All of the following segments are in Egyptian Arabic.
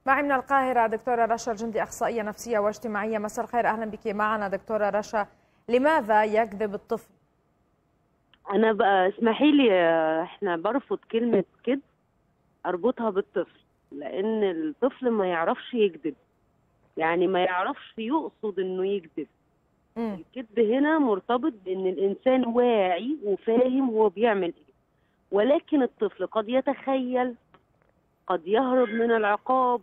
معي من القاهرة دكتورة رشا الجندي أخصائية نفسية واجتماعية مساء الخير أهلا بك معنا دكتورة رشا لماذا يكذب الطفل؟ انا بقى اسمحي لي آه، احنا برفض كلمه كذب اربطها بالطفل لان الطفل ما يعرفش يكذب يعني ما يعرفش يقصد انه يكذب مم. الكذب هنا مرتبط بان الانسان واعي وفاهم هو بيعمل ايه ولكن الطفل قد يتخيل قد يهرب من العقاب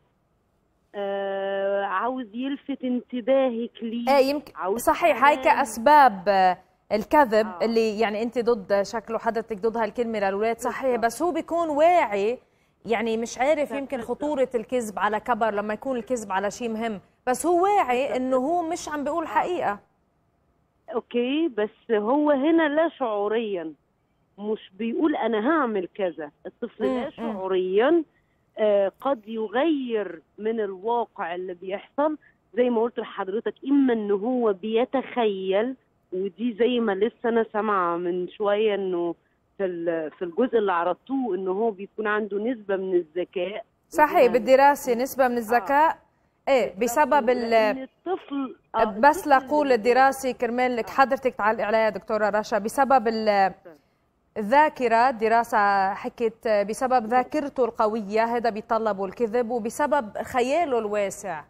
آه عاوز يلفت انتباهك ليه ايه يمكن عاوز صحيح هاي كمان- كأسباب آه، الكذب آه. اللي يعني أنت ضد شكله حضرتك ضد هالكلمة للأولاد صحيح بس هو بيكون واعي يعني مش عارف يمكن خطورة الكذب على كبر لما يكون الكذب على شيء مهم بس هو واعي إنه هو مش عم بيقول حقيقة اوكي بس هو هنا لا شعوريا مش بيقول انا هعمل كذا الطفل مم، لا مم. شعوريا آه قد يغير من الواقع اللي بيحصل زي ما قلت لحضرتك اما ان هو بيتخيل ودي زي ما لسه انا سامعه من شويه انه في ال- في الجزء اللي عرضتوه ان هو بيكون عنده نسبه من الذكاء صحيح يعني- بالدراسة نسبة من الذكاء ايه بسبب ال لأن الطفل آه، بس الطفل لأقول اللي- الدراسة كرمال لك حضرتك تعلقي عليها دكتورة رشا بسبب ال- الذاكرة الدراسة حكت بسبب ذاكرته القوية هذا بيطلبوا الكذب وبسبب خياله الواسع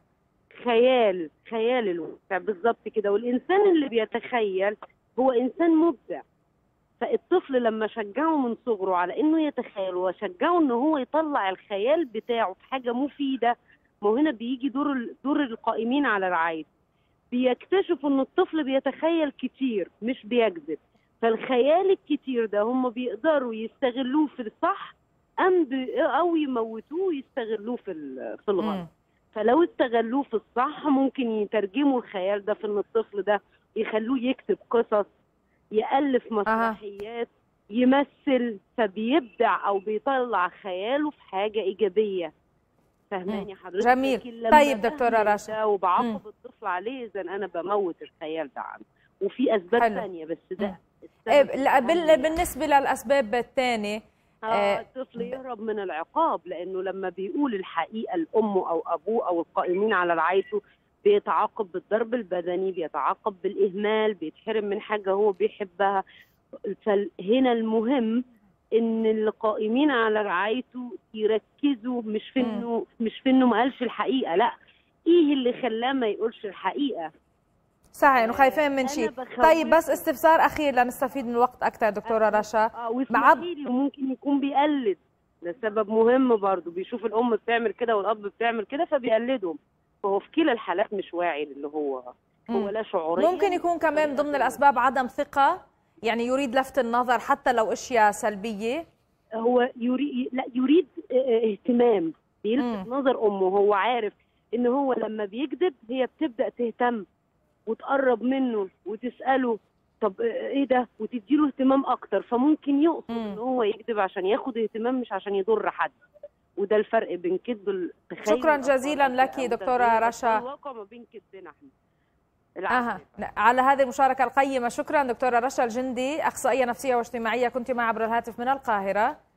خيال خيال الواسع بالظبط كده والانسان اللي بيتخيل هو انسان مبدع فالطفل لما شجعه من صغره على انه يتخيل وشجعه ان هو يطلع الخيال بتاعه في حاجه مفيده ما هو هنا بيجي دور ال- دور القائمين على رعايته بيكتشفوا ان الطفل بيتخيل كتير مش بيكذب فالخيال الكتير ده هم بيقدروا يستغلوه في الصح ام بي- او يموتوه ويستغلوه في ال- في الغلط مم. فلو استغلوه في الصح ممكن يترجموا الخيال ده في ان الطفل ده يخلوه يكتب قصص يألف مسرحيات يمثل فبيبدع او بيطلع خياله في حاجه ايجابيه فاهماني حضرتك جميل. لكن لما طيب دكتورة بهمل رشا. ده وبعاقب الطفل عليه اذا انا بموت الخيال ده عنه وفي اسباب حلو. ثانيه بس ده مم. السبب إيه لا، بال- الأهم. بالنسبة للأسباب الثانية آه آه، الطفل يهرب من العقاب لانه لما بيقول الحقيقه لامه او ابوه او القائمين على رعايته بيتعاقب بالضرب البدني بيتعاقب بالاهمال بيتحرم من حاجه هو بيحبها فهنا المهم ان القائمين على رعايته يركزوا مش في مم. انه مش في انه ما قالش الحقيقه لا ايه اللي خلاه ما يقولش الحقيقه صحيح انه خايفين من أنا شيء بخوفه. طيب بس استفسار اخير لنستفيد من الوقت اكثر دكتوره رشا اه مع- واسمحي لي وممكن يكون بيقلد ده سبب مهم برضه بيشوف الام بتعمل كده والاب بتعمل كده فبيقلدهم فهو في كلا الحالات مش واعي اللي هو هو مم. لا شعوريا ممكن يكون كمان ضمن الاسباب عدم ثقه يعني يريد لفت النظر حتى لو اشياء سلبيه هو يريد لا يريد اه، اه، اهتمام بيلفت مم. نظر امه هو عارف ان هو لما بيكذب هي بتبدا تهتم وتقرب منه وتساله طب اه، ايه ده وتديله اهتمام اكتر فممكن يقصد مم. ان هو يكذب عشان ياخد اهتمام مش عشان يضر حد وده الفرق بين كذب التخيل شكراً الأطفال جزيلاً أو لك تخيل دكتورة الأطفال رشا. الواقع ما بين كذبنا احنا اها العفو. على هذه المشاركه القيمه شكرا دكتوره رشا الجندي اخصائيه نفسيه واجتماعيه كنت معي عبر الهاتف من القاهره